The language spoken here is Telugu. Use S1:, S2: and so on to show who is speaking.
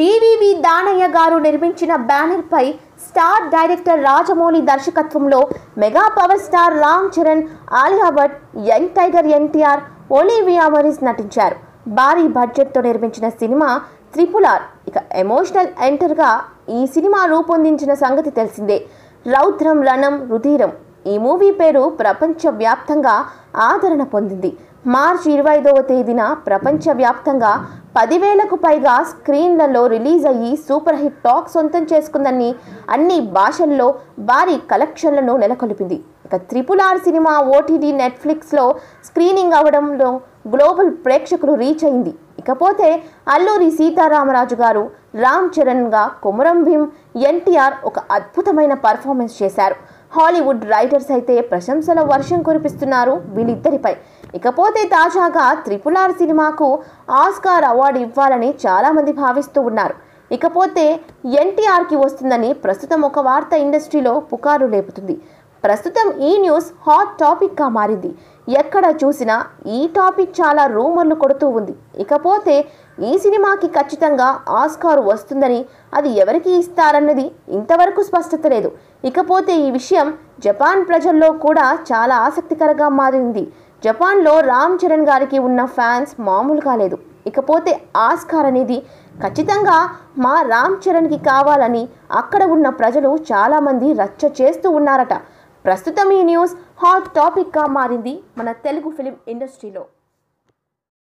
S1: డివివి దానయ్య గారు నిర్మించిన బ్యానర్పై స్టార్ డైరెక్టర్ రాజమౌళి దర్శకత్వంలో mega power star Ram Charan Alia Bhatt young tiger NTR Olivia Morris నటించారు భారీ బడ్జెట్తో నిర్మించిన సినిమా త్రిపుల్ ఆర్ ఇక ఎమోషనల్ ఎంటర్గా ఈ సినిమా రూపొందించిన సంగతి తెలిసిందే రౌద్రం రణం రుధిరం ఈ మూవీ పేరు ప్రపంచవ్యాప్తంగా ఆదరణ పొందింది మార్చి ఇరవై ఐదవ తేదీన ప్రపంచవ్యాప్తంగా పదివేలకు పైగా స్క్రీన్లలో రిలీజ్ అయ్యి సూపర్ హిట్ టాక్ సొంతం చేసుకుందని అన్ని భాషల్లో భారీ కలెక్షన్లను నెలకొల్పింది ఇక త్రిపుల్ ఆర్ సినిమా ఓటీటీ నెట్ఫ్లిక్స్లో స్క్రీనింగ్ అవడంలో గ్లోబల్ ప్రేక్షకులు రీచ్ అయింది ఇకపోతే అల్లూరి సీతారామరాజు గారు రామ్ చరణ్గా కొమురం భీం ఎన్టీఆర్ ఒక అద్భుతమైన పర్ఫార్మెన్స్ చేశారు హాలీవుడ్ రైటర్స్ అయితే ప్రశంసల వర్షం కురిపిస్తున్నారు వీళ్ళిద్దరిపై ఇకపోతే తాజాగా త్రిపుల్ ఆర్ సినిమాకు ఆస్కార్ అవార్డు ఇవ్వాలని చాలామంది భావిస్తూ ఉన్నారు ఇకపోతే ఎన్టీఆర్కి వస్తుందని ప్రస్తుతం ఒక వార్త ఇండస్ట్రీలో పుకారు లేపుతుంది ప్రస్తుతం ఈ న్యూస్ హాట్ టాపిక్గా మారింది ఎక్కడ చూసినా ఈ టాపిక్ చాలా రూమర్లు కొడుతూ ఉంది ఇకపోతే ఈ సినిమాకి ఖచ్చితంగా ఆస్కార్ వస్తుందని అది ఎవరికి ఇస్తారన్నది ఇంతవరకు స్పష్టత లేదు ఇకపోతే ఈ విషయం జపాన్ ప్రజల్లో కూడా చాలా ఆసక్తికరంగా మారింది జపాన్లో రామ్ చరణ్ గారికి ఉన్న ఫ్యాన్స్ మామూలుగా లేదు ఇకపోతే ఆస్కార్ అనేది ఖచ్చితంగా మా రామ్ చరణ్కి కావాలని అక్కడ ఉన్న ప్రజలు చాలామంది రచ్చ చేస్తూ ఉన్నారట ప్రస్తుతం ఈ న్యూస్ హాట్ టాపిక్గా మారింది మన తెలుగు ఫిలిం ఇండస్ట్రీలో